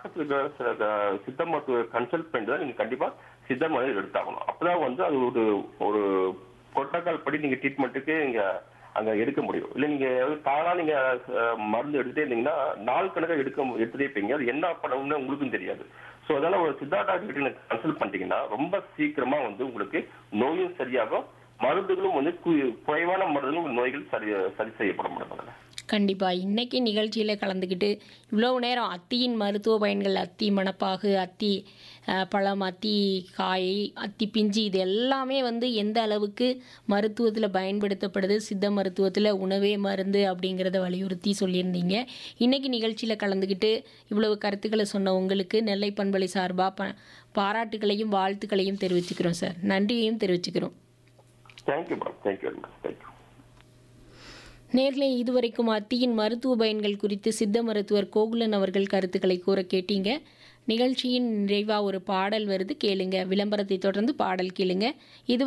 பக்கத்துல இருக்கிற சில க- சித்த மருத்துவ கன்சல்ட் பண்ணிட்டு தான் நீங்க கண்டிப்பா சித்த மருந்து எடுத்தாகணும் அப்பதான் வந்து அது ஒரு ஒரு புரோட்டோகால் படி நீங்க ட்ரீட்மெண்ட்டுக்கு நீங்க அங்க எடுக்க முடியும் இல்ல நீங்க தானா நீங்க அஹ், மருந்து எடுத்துட்டே இருந்தீங்கன்னா நாள் கணக்கா எடுக்க எடுத்துட்டே இருப்பீங்க அது என்ன பண்ணணும்னு உங்களுக்கும் தெரியாது சோ அதனால ஒரு சித்தா டாக்டர் கிட்ட கன்சல்ட் பண்ணிட்டீங்கன்னா ரொம்ப சீக்கிரமா வந்து உங்களுக்கு நோயும் சரியாகும் மருந்துகளும் வந்து கு- குறைவான மருந்துகளும் நோய்கள் சரி சரி செய்யப்பட முடியும் கண்டிப்பாக இன்னைக்கு நிகழ்ச்சியில் கலந்துக்கிட்டு இவ்வளோ நேரம் அத்தியின் மருத்துவ பயன்கள் அத்தி மணப்பாகு அத்தி அஹ், பழம் அத்தி காய் அத்தி பிஞ்சு இது எல்லாமே வந்து எந்த அளவுக்கு மருத்துவத்தில் பயன்படுத்தப்படுது சித்த மருத்துவத்தில் உணவே மருந்து அப்படிங்கிறத வலியுறுத்தி சொல்லியிருந்தீங்க இன்னைக்கு நிகழ்ச்சியில் கலந்துக்கிட்டு இவ்வளவு கருத்துக்களை சொன்ன உங்களுக்கு நெல்லை பண்பலை சார்பாக ப பாராட்டுகளையும் வாழ்த்துக்களையும் தெரிவிச்சுக்கிறோம் சார் நன்றியையும் தெரிவிச்சுக்கிறோம் thank you madam thank you very much thank you நேர்லே இதுவரைக்கும் அத்தியின் மருத்துவ பயன்கள் குறித்து சித்த மருத்துவர் கோகுலன் அவர்கள் கருத்துக்களை கூற கேட்டீங்க நிகழ்ச்சியின் நிறைவாக ஒரு பாடல் வருது கேளுங்க விளம்பரத்தை தொடர்ந்து பாடல் கேளுங்க இது